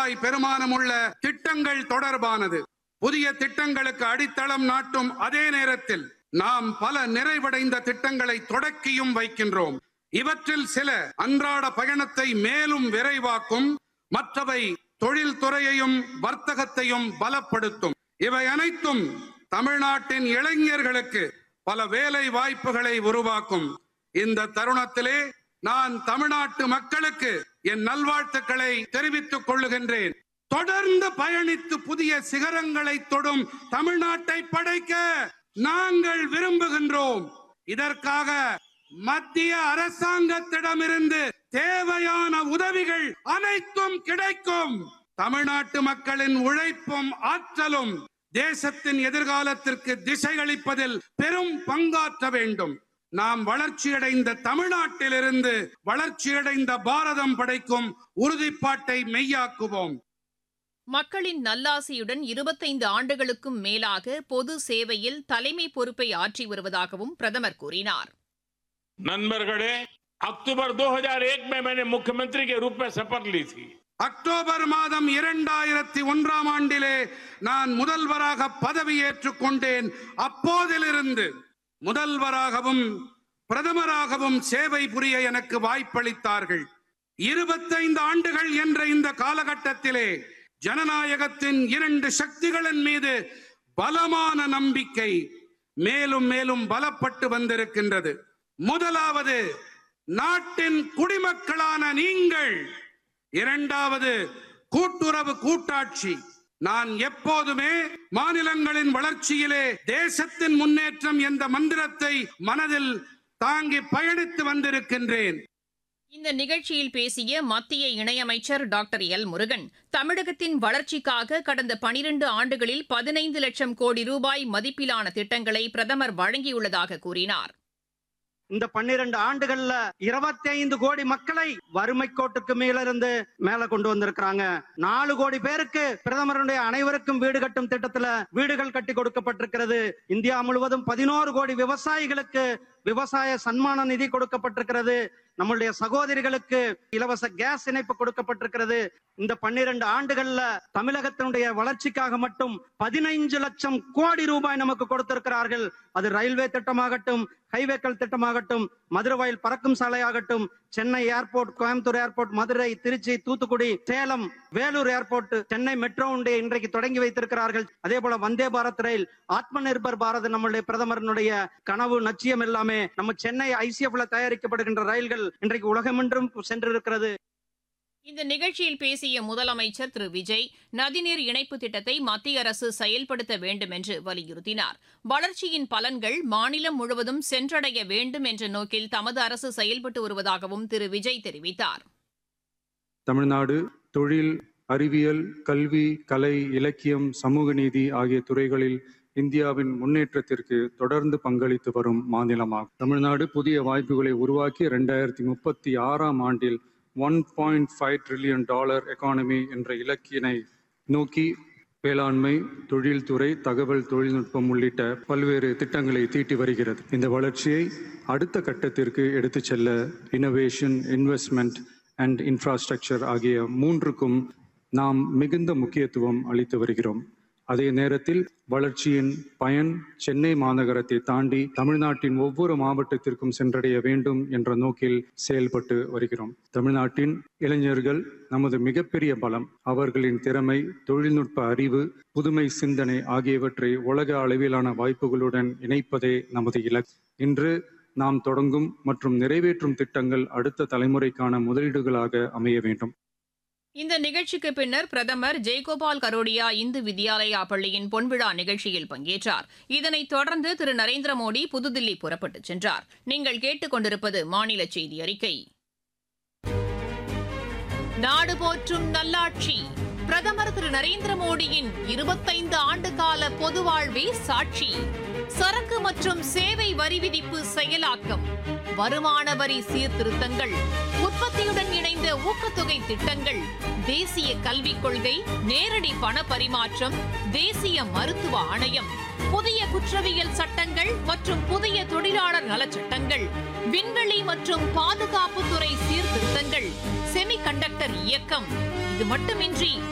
ரூபாய் பெருமானமுள்ள திட்டங்கள் தொடர்பானது புதிய திட்டங்களுக்கு அடித்தளம் நாட்டும் அதே நேரத்தில் நாம் பல நிறைவடைந்த திட்டங்களை தொடக்கியும் வைக்கின்றோம் இவற்றில் சில அன்றாட பயணத்தை மேலும் விரைவாக்கும் மற்றவை தொழில்துறையையும் வர்த்தகத்தையும் பலப்படுத்தும் இவை அனைத்தும் தமிழ்நாட்டின் இளைஞர்களுக்கு பல வேலை வாய்ப்புகளை உருவாக்கும் இந்த தருணத்திலே நான் தமிழ்நாட்டு மக்களுக்கு என் நல்வாழ்த்துக்களை தெரிவித்துக் கொள்ளுகின்றேன் தொடர்ந்து பயணித்து புதிய சிகரங்களை தொடும் தமிழ்நாட்டை படைக்க நாங்கள் விரும்புகின்றோம் இதற்காக மத்திய அரசாங்கத்திடமிருந்து தேவையான உதவிகள் அனைத்தும் கிடைக்கும் தமிழ்நாட்டு மக்களின் உழைப்பும் ஆற்றலும் தேசத்தின் எதிர்காலத்திற்கு திசையளிப்பதில் பெரும் பங்காற்ற வேண்டும் நாம் வளர்ச்சியடைந்த தமிழ்நாட்டிலிருந்து வளர்ச்சியடைந்த பாரதம் படைக்கும் உறுதிப்பாட்டை மெய்யாக்குவோம் மக்களின் நல்லாசியுடன் இருபத்தைந்து ஆண்டுகளுக்கும் மேலாக பொது சேவையில் தலைமை பொறுப்பை ஆற்றி வருவதாகவும் பிரதமர் கூறினார் नंदनगढ़े अक्टूबर 2001 में मैंने मुख्यमंत्री के रूप में शपथ ली थी அக்டோபர் மாதம் இரண்டாயிரத்தி ஒன்றாம் ஆண்டிலே நான் முதல்வராக பதவியேற்றுக் கொண்டேன் அப்போதிலிருந்து முதல்வராகவும் பிரதமராகவும் சேவை புரிய எனக்கு வாய்ப்பளித்தார்கள் இருபத்தைந்து ஆண்டுகள் என்ற இந்த காலகட்டத்திலே ஜனநாயகத்தின் இரண்டு சக்திகளின் மீது பலமான நம்பிக்கை மேலும் மேலும் பலப்பட்டு வந்திருக்கின்றது முதலாவது நாட்டின் குடிமக்களான நீங்கள் இரண்டாவது கூட்டுறவு கூட்டாட்சி நான் எப்போதுமே மாநிலங்களின் வளர்ச்சியிலே தேசத்தின் முன்னேற்றம் என்ற மந்திரத்தை மனதில் தாங்கி பயணித்து வந்திருக்கின்றேன் இந்த நிகழ்ச்சியில் பேசிய மத்திய இணையமைச்சர் டாக்டர் எல் முருகன் தமிழகத்தின் வளர்ச்சிக்காக கடந்த பனிரண்டு ஆண்டுகளில் பதினைந்து லட்சம் கோடி ரூபாய் மதிப்பிலான திட்டங்களை பிரதமர் வழங்கியுள்ளதாக கூறினார் இந்த பன்னிரண்டு ஆண்டுகள்ல இருபத்தி ஐந்து கோடி மக்களை வறுமை கோட்டுக்கு மேலிருந்து மேல கொண்டு வந்திருக்கிறாங்க நாலு கோடி பேருக்கு பிரதமருடைய அனைவருக்கும் வீடு கட்டும் திட்டத்துல வீடுகள் கட்டி கொடுக்கப்பட்டிருக்கிறது இந்தியா முழுவதும் பதினோரு கோடி விவசாயிகளுக்கு விவசாய சன்மான நிதி கொடுக்கப்பட்டிருக்கிறது நம்மளுடைய சகோதரிகளுக்கு இலவச கேஸ் இணைப்பு கொடுக்கப்பட்டிருக்கிறது இந்த பன்னிரண்டு ஆண்டுகள்ல தமிழகத்தினுடைய வளர்ச்சிக்காக மட்டும் பதினைஞ்சு லட்சம் கோடி ரூபாய் நமக்கு கொடுத்திருக்கிறார்கள் அது ரயில்வே திட்டமாகட்டும் ஹைவேக்கள் திட்டமாகட்டும் மதுரவாயில் பறக்கும் சாலையாகட்டும் Chennai airport Coimbatore airport Madurai Trichy Thoothukudi Salem Vellore airport Chennai metro உண்டை இன்றைக்கு தொடங்கி வைத்திருக்கிறார்கள் அதே போல வந்தே பாரத் ரயில் ஆத்ம நிர்பர் பாரத் நம்மளுடைய பிரதமரனுடைய கனவு நச்சியம் எல்லாமே நம்ம சென்னை ஐசிஎஃப்ல தயாரிக்கப்படுகின்ற ரயில்கள் இன்றைக்கு உலகமென்றும் சென்றிருக்கிறது இந்த நிகழ்ச்சியில் பேசிய முதலமைச்சர் திரு விஜய் நதிநீர் இணைப்பு திட்டத்தை மத்திய அரசு செயல்படுத்த வேண்டும் என்று வலியுறுத்தினார் வளர்ச்சியின் பலன்கள் மாநிலம் முழுவதும் சென்றடைய வேண்டும் என்ற நோக்கில் தமது அரசு செயல்பட்டு வருவதாகவும் திரு விஜய் தெரிவித்தார் தமிழ்நாடு தொழில் அறிவியல் கல்வி கலை இலக்கியம் சமூக நீதி ஆகிய துறைகளில் இந்தியாவின் முன்னேற்றத்திற்கு தொடர்ந்து பங்களித்து வரும் மாநிலமாகும் தமிழ்நாடு புதிய வாய்ப்புகளை உருவாக்கி இரண்டாயிரத்தி முப்பத்தி ஆறாம் ஆண்டில் one point five trillion dollar economy என்ற இலக்கினை நோக்கி வேளாண்மை தொழில்துறை தகவல் தொழில்நுட்பம் உள்ளிட்ட பல்வேறு திட்டங்களை தீட்டி வருகிறது இந்த வளர்ச்சியை அடுத்த கட்டத்திற்கு எடுத்துச் செல்ல இனோவேஷன் இன்வெஸ்ட்மெண்ட் அண்ட் இன்ஃப்ராஸ்ட்ரக்சர் ஆகிய மூன்றுக்கும் நாம் மிகுந்த முக்கியத்துவம் அளித்து வருகிறோம் அதே நேரத்தில் வளர்ச்சியின் பயன் சென்னை மாநகரத்தை தாண்டி தமிழ்நாட்டின் ஒவ்வொரு மாவட்டத்திற்கும் சென்றடைய வேண்டும் என்ற நோக்கில் செயல்பட்டு வருகிறோம் தமிழ்நாட்டின் இளைஞர்கள் நமது மிகப்பெரிய பலம் அவர்களின் திறமை தொழில்நுட்ப அறிவு புதுமை சிந்தனை ஆகியவற்றை உலக அளவிலான வாய்ப்புகளுடன் இணைப்பதே நமது இலக்கு இன்று நாம் தொடங்கும் மற்றும் நிறைவேற்றும் திட்டங்கள் அடுத்த தலைமுறைக்கான முதலீடுகளாக அமைய வேண்டும் இந்த நிகழ்ச்சிக்கு பின்னர் பிரதமர் ஜெயகோபால் கரோடியா இந்து வித்யாலயா பள்ளியின் பொன்விழா நிகழ்ச்சியில் பங்கேற்றார் இதனைத் தொடர்ந்து திரு நரேந்திர மோடி புதுதில்லி புறப்பட்டுச் சென்றார் நீங்கள் கேட்டுக் கொண்டிருப்பது மாநில செய்தி அறிக்கை நாடு போற்றும் நல்லாட்சி பிரதமர் திரு நரேந்திர மோடியின் இருபத்தைந்து ஆண்டு கால பொது வாழ்வே சாட்சி சரக்கு மற்றும் சேவை வரி விதிப்பு செயலாக்கம் வருமான வரி சீர்திருத்தங்கள் உற்பத்தியுடன் இணைந்த ஊக்கத்தொகை திட்டங்கள் தேசிய கல்விக் கொள்கை நேரடி பண பரிமாற்றம் தேசிய மருத்துவ ஆணையம் புதிய குற்றவியல் சட்டங்கள் மற்றும் புதிய தொழிலாளர் நலச் சட்டங்கள் விண்வெளி மற்றும் பாதுகாப்புத்துறை சீர்திருத்தங்கள் செமிகண்டக்டர் இயக்கம் இது மட்டுமின்றி